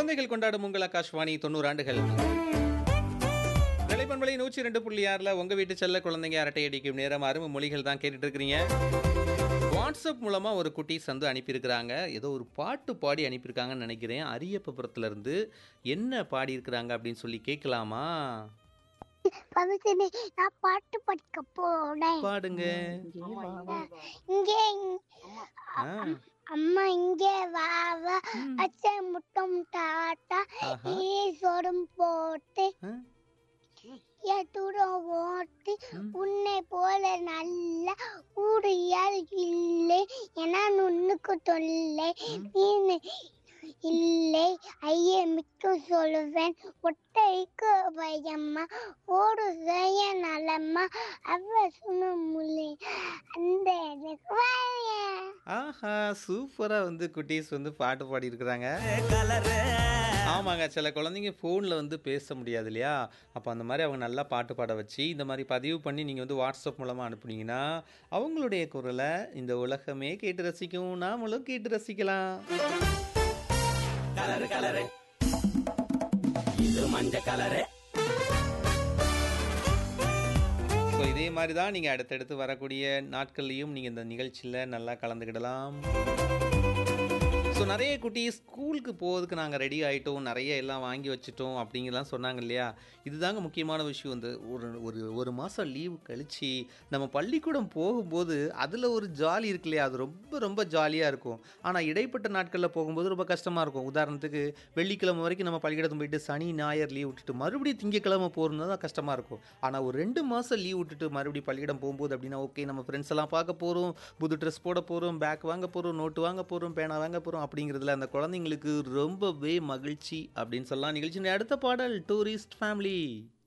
குழந்தைகள் கொண்டாடும் உங்கள் ஆகாஷ்வாணி தொண்ணூறு ஆண்டுகள் நிலைப்பண்பலை நூற்றி ரெண்டு புள்ளி ஆறில் உங்கள் வீட்டு செல்ல குழந்தைங்க அரட்டை அடிக்கும் நேரம் அருமை மொழிகள் தான் கேட்டுட்டு இருக்கிறீங்க வாட்ஸ்அப் மூலமாக ஒரு குட்டீஸ் வந்து அனுப்பியிருக்கிறாங்க ஏதோ ஒரு பாட்டு பாடி அனுப்பியிருக்காங்கன்னு நினைக்கிறேன் அரியப்பபுரத்துலேருந்து என்ன பாடியிருக்கிறாங்க அப்படின்னு சொல்லி கேட்கலாமா பவித்தினி நான் பாட்டு படிக்க போனேன் பாடுங்க இங்கே ஆ, அம்மா இங்கே வா வா ம். அச்சை முட்டும் தாத்தா ஆஹா. ஈஸ்வரம் போட்டு ஆ, எதுரம் ஓட்டு ம். உன்னை போல நல்ல ஊழியர் இல்லை என நுண்ணுக்கு தொல்லை நீ இல்லை ஐய மிக்க சொல்லுவேன் ஒட்டைக்கு பயம்மா ஓடு செய்ய நலம்மா அவ சுனமுலை அந்த எனக்கு வாயேன். ஆஹா சூப்பராக வந்து குட்டீஸ் வந்து பாட்டு பாடியிருக்கிறாங்க ஆமாங்க சில குழந்தைங்க ஃபோனில் வந்து பேச முடியாது இல்லையா அப்போ அந்த மாதிரி அவங்க நல்லா பாட்டு பாட வச்சு இந்த மாதிரி பதிவு பண்ணி நீங்கள் வந்து வாட்ஸ்அப் மூலமாக அனுப்புனீங்கன்னா அவங்களுடைய குரலை இந்த உலகமே கேட்டு ரசிக்கும் நாமளும் கேட்டு ரசிக்கலாம் ஸோ இதே மாதிரி தான் நீங்கள் அடுத்தடுத்து வரக்கூடிய நாட்கள்லையும் நீங்கள் இந்த நிகழ்ச்சியில் நல்லா கலந்துக்கிடலாம் ஸோ நிறைய குட்டி ஸ்கூலுக்கு போகிறதுக்கு நாங்கள் ரெடி ஆகிட்டோம் நிறைய எல்லாம் வாங்கி வச்சுட்டோம் அப்படிங்கலாம் சொன்னாங்க இல்லையா இதுதாங்க முக்கியமான விஷயம் இந்த ஒரு ஒரு ஒரு மாதம் லீவு கழித்து நம்ம பள்ளிக்கூடம் போகும்போது அதில் ஒரு ஜாலி இருக்கு இல்லையா அது ரொம்ப ரொம்ப ஜாலியாக இருக்கும் ஆனால் இடைப்பட்ட நாட்களில் போகும்போது ரொம்ப கஷ்டமாக இருக்கும் உதாரணத்துக்கு வெள்ளிக்கிழமை வரைக்கும் நம்ம பள்ளிக்கூடத்துக்கு போயிட்டு சனி ஞாயிறு லீவ் விட்டுட்டு மறுபடியும் திங்கக்கிழமை போகிறது தான் கஷ்டமாக இருக்கும் ஆனால் ஒரு ரெண்டு மாதம் லீவ் விட்டுட்டு மறுபடியும் பள்ளிக்கூடம் போகும்போது அப்படின்னா ஓகே நம்ம ஃப்ரெண்ட்ஸ் எல்லாம் பார்க்க போகிறோம் புது ட்ரெஸ் போட போகிறோம் பேக் வாங்க போகிறோம் நோட்டு வாங்க போகிறோம் பேனா வாங்க போகிறோம் அப்படிங்கிறதுல அந்த குழந்தைங்களுக்கு ரொம்பவே மகிழ்ச்சி அப்படின்னு சொல்லலாம் நிகழ்ச்சியின் அடுத்த பாடல் டூரிஸ்ட் ஃபேமிலி